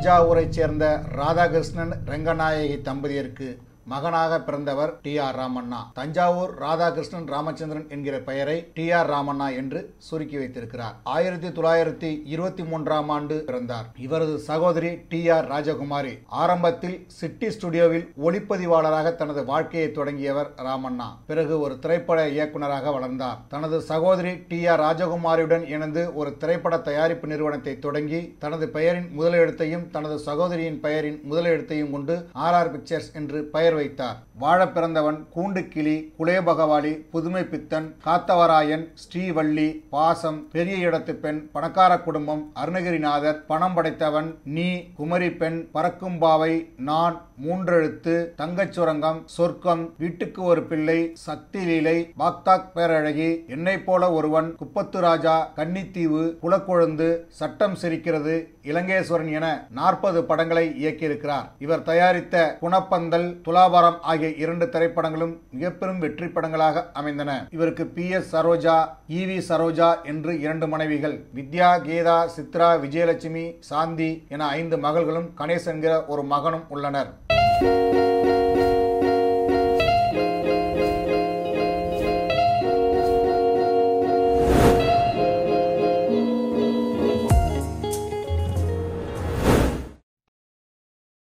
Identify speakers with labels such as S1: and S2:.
S1: தஞ்சாவூரைச் சேர்ந்த ராதாகிருஷ்ணன் ரெங்கநாயகி தம்பதியருக்கு மகனாக பிறந்தவர் டி ஆர் ராமண்ணா தஞ்சாவூர் ராதாகிருஷ்ணன் ராமச்சந்திரன் என்கிற பெயரை டி ஆர் ராமண்ணா என்று சுருக்கி வைத்திருக்கிறார் ஆயிரத்தி தொள்ளாயிரத்தி இருபத்தி மூன்றாம் ஆண்டு பிறந்தார் இவரது சகோதரி டி ஆர் ராஜகுமாரி ஆரம்பத்தில் சிட்டி ஸ்டுடியோவில் ஒளிப்பதிவாளராக தனது வாழ்க்கையை தொடங்கியவர் ராமண்ணா பிறகு ஒரு திரைப்பட இயக்குனராக வளர்ந்தார் தனது சகோதரி டி ஆர் ராஜகுமாரியுடன் இணைந்து ஒரு திரைப்பட தயாரிப்பு நிறுவனத்தை தொடங்கி தனது பெயரின் முதலெழுத்தையும் தனது சகோதரியின் பெயரின் முதலெழுத்தையும் கொண்டு ஆர் ஆர் பிக்சர்ஸ் என்று பெயர் வைத்தார் வாழ பிறந்தவன் கூண்டு கிளி குலேபகவாலி புதுமை பித்தன் காத்தவராயன் ஸ்ரீவள்ளி பாசம் பெரிய இடத்து பெண் பணக்கார குடும்பம் அருணகிரிநாதர் பணம் படைத்தவன் நீ குமரி பெண் பறக்கும் பாவை நான் மூன்றெழுத்து தங்கச் சுரங்கம் சொர்க்கம் வீட்டுக்கு ஒரு பிள்ளை சக்தி லீலை பாக்தாக் பேரழகி என்னை போல ஒருவன் குப்பத்து ராஜா கன்னித்தீவு குலக்கொழுந்து சட்டம் சிரிக்கிறது இலங்கேஸ்வரன் என நாற்பது படங்களை இயக்கியிருக்கிறார் இவர் தயாரித்த குணப்பந்தல் துலாபாரம் ஆகிய இரண்டு திரைப்படங்களும் மிகப்பெரும் வெற்றி படங்களாக அமைந்தன இவருக்கு P S Saroja E V Saroja என்று இரண்டு மனைவிகள் வித்யா கீதா சித்ரா விஜயலட்சுமி சாந்தி என ஐந்து மகள்களும் கணேஷ் என்கிற ஒரு மகனும் உள்ளனர்